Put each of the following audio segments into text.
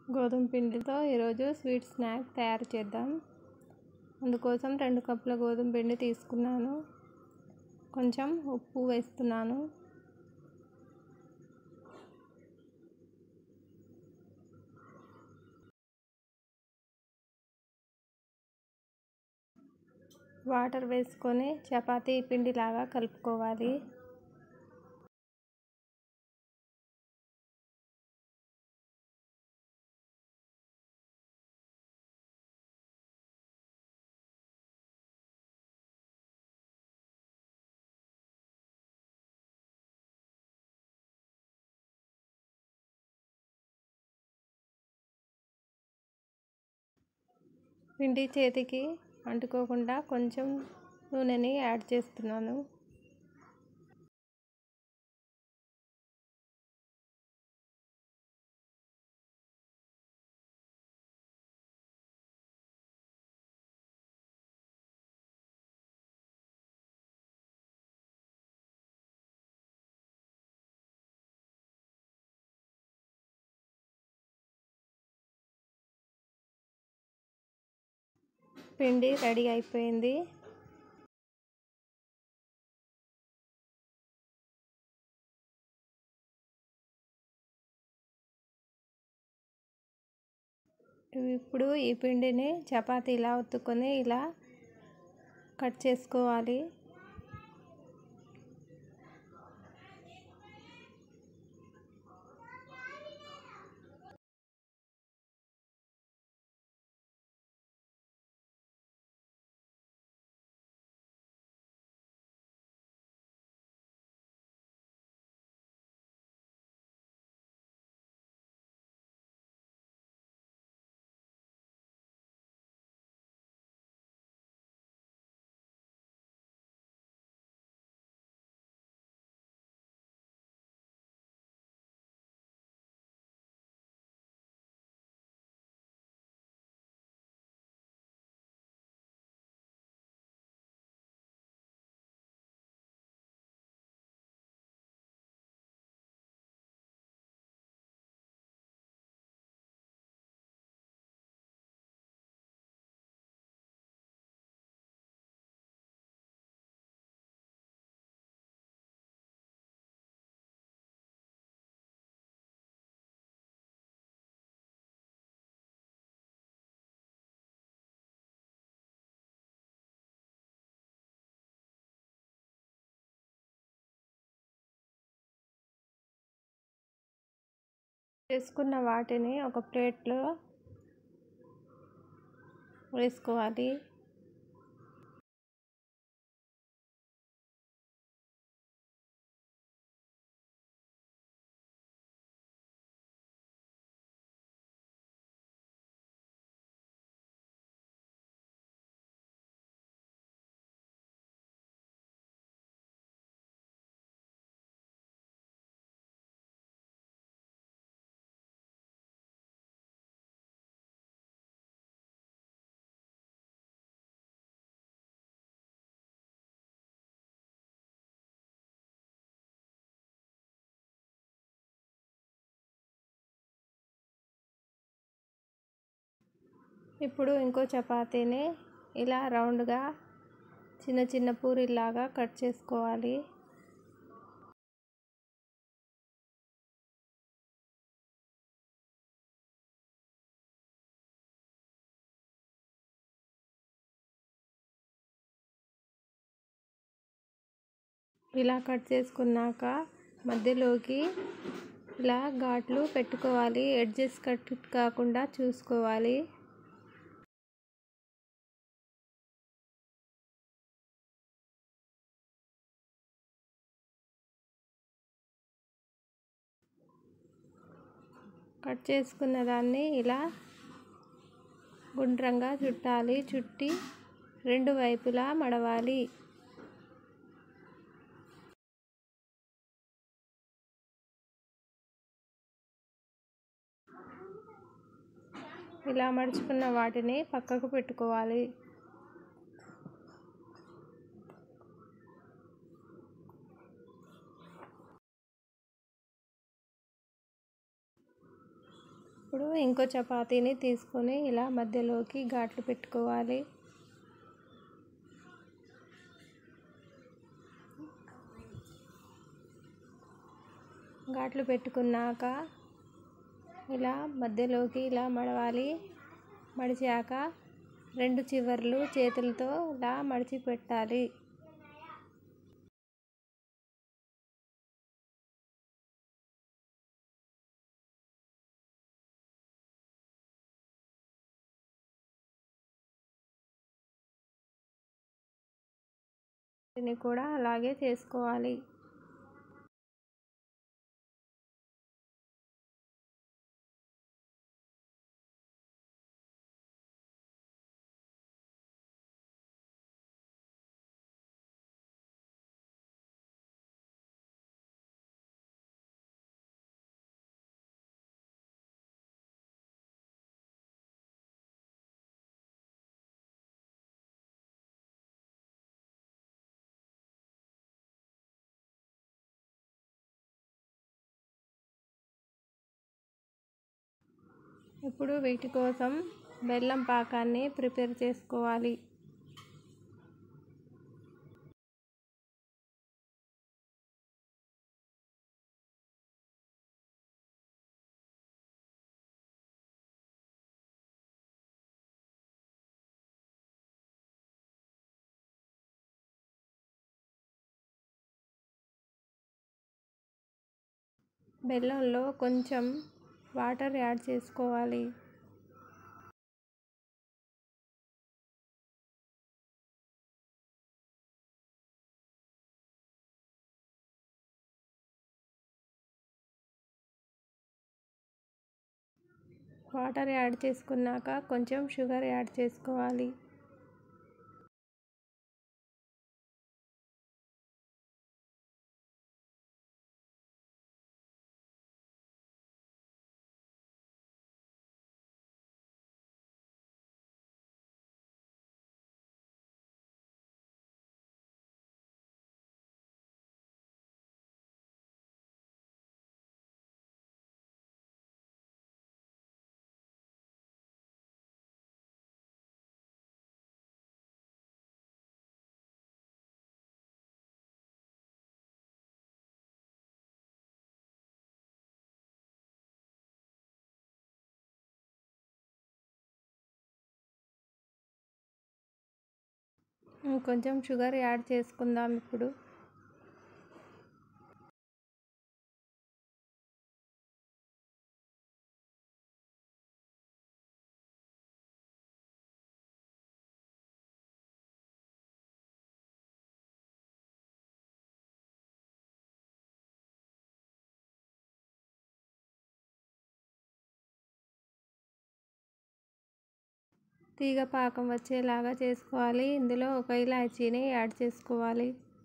గోధుమ పిండితో ఈరోజు స్వీట్ స్నాక్ తయారు చేద్దాం అందుకోసం రెండు కప్పుల గోధుమ పిండి తీసుకున్నాను కొంచెం ఉప్పు వేస్తున్నాను వాటర్ వేసుకొని చపాతీ పిండిలాగా కలుపుకోవాలి పిండి చేతికి అంటుకోకుండా కొంచెం నూనెని యాడ్ చేస్తున్నాను పిండి రెడీ అయిపోయింది ఇప్పుడు ఈ పిండిని చపాతీ ఇలా ఒత్తుకొని ఇలా కట్ చేసుకోవాలి చేసుకున్న వాటిని ఒక ప్లేట్లో వేసుకోవాలి ఇప్పుడు ఇంకో చపాతీని ఇలా రౌండ్గా చిన్న చిన్న పూరీలాగా కట్ చేసుకోవాలి ఇలా కట్ చేసుకున్నాక మధ్యలోకి ఇలా ఘాట్లు పెట్టుకోవాలి ఎడ్జెస్ కట్ కాకుండా చూసుకోవాలి కట్ చేసుకున్న దాన్ని ఇలా గుండ్రంగా చుట్టాలి చుట్టి రెండు వైపులా మడవాలి ఇలా మడుచుకున్న వాటిని పక్కకు పెట్టుకోవాలి ఇప్పుడు ఇంకో చపాతీని తీసుకొని ఇలా మధ్యలోకి ఘాట్లు పెట్టుకోవాలి ఘాట్లు పెట్టుకున్నాక ఇలా మధ్యలోకి ఇలా మడవాలి మడిచాక రెండు చివర్లు చేతులతో ఇలా మడిచి పెట్టాలి దీన్ని కూడా అలాగే చేసుకోవాలి ఇప్పుడు వీటి కోసం బెల్లం పాకాన్ని ప్రిపేర్ చేసుకోవాలి బెల్లంలో కొంచెం వాటర్ యాడ్ చేసుకోవాలి వాటర్ యాడ్ చేసుకున్నాక కొంచెం షుగర్ యాడ్ చేసుకోవాలి కొంచెం షుగర్ యాడ్ చేసుకుందాం ఇప్పుడు తీగ పాకం వచ్చేలాగా చేసుకోవాలి ఇందులో ఒక ఇలాచీని యాడ్ చేసుకోవాలి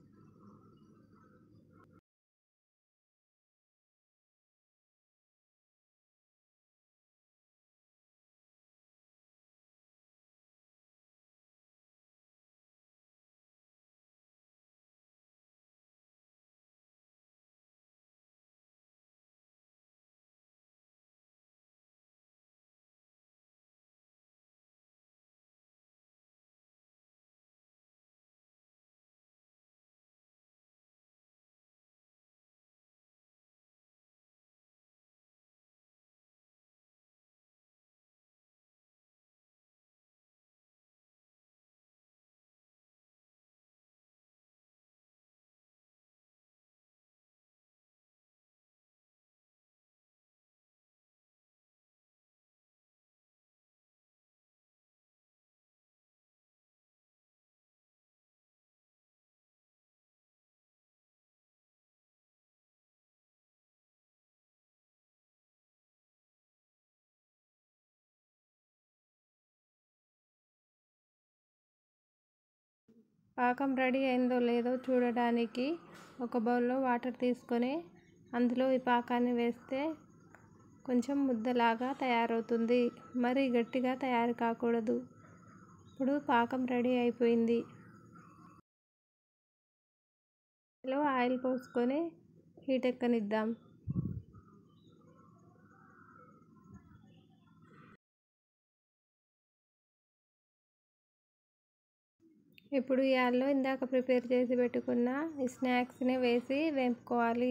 పాకం రెడీ అయిందో లేదో చూడడానికి ఒక బౌల్లో వాటర్ తీసుకొని అందులో ఈ పాకాన్ని వేస్తే కొంచెం ముద్దలాగా తయారవుతుంది మరి గట్టిగా తయారు కాకూడదు ఇప్పుడు పాకం రెడీ అయిపోయింది లో ఆయిల్ పోసుకొని హీట్ ఎక్కనిద్దాం ఇప్పుడు ఈ యాల్లో ఇందాక ప్రిపేర్ చేసి పెట్టుకున్న ఈ స్నాక్స్ని వేసి వేపుకోవాలి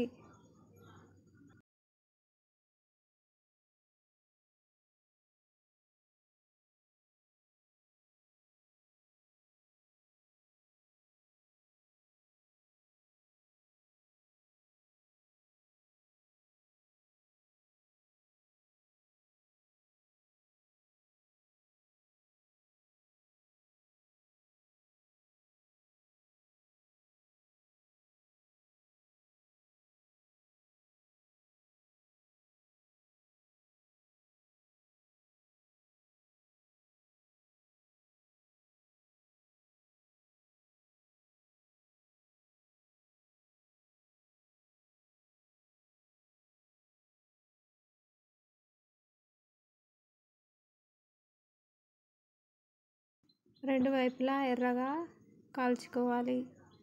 రెండు వైపులా ఎర్రగా కాల్చుకోవాలి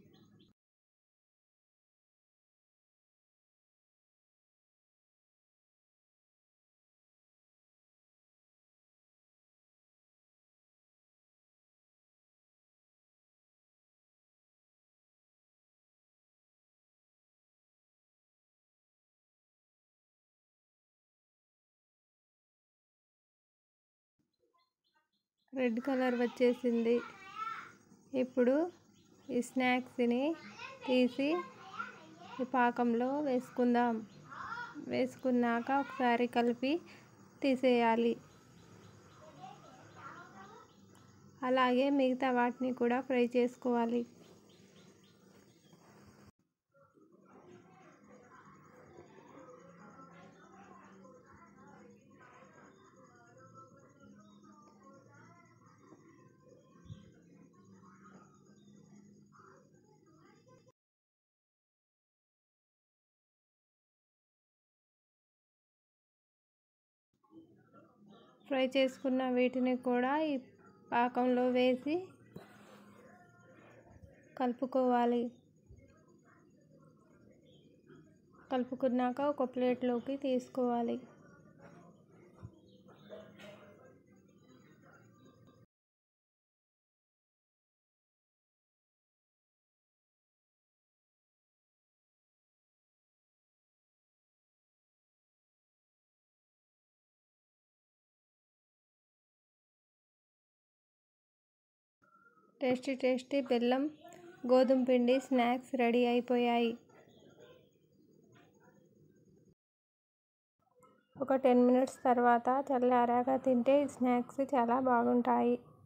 రెడ్ కలర్ వచ్చేసింది ఇప్పుడు ఈ స్నాక్స్ని తీసి ఈ పాకంలో వేసుకుందాం వేసుకున్నాక ఒకసారి కలిపి తీసేయాలి అలాగే మిగతా వాటిని కూడా ఫ్రై చేసుకోవాలి ఫ్రై చేసుకున్న వీటిని కూడా ఈ పాకంలో వేసి కలుపుకోవాలి కలుపుకున్నాక ఒక ప్లేట్లోకి తీసుకోవాలి టేస్టీ టేస్టీ బెల్లం గోధుమ పిండి స్నాక్స్ రెడీ అయిపోయాయి ఒక టెన్ మినిట్స్ తర్వాత చల్లారాక తింటే స్నాక్స్ చాలా బాగుంటాయి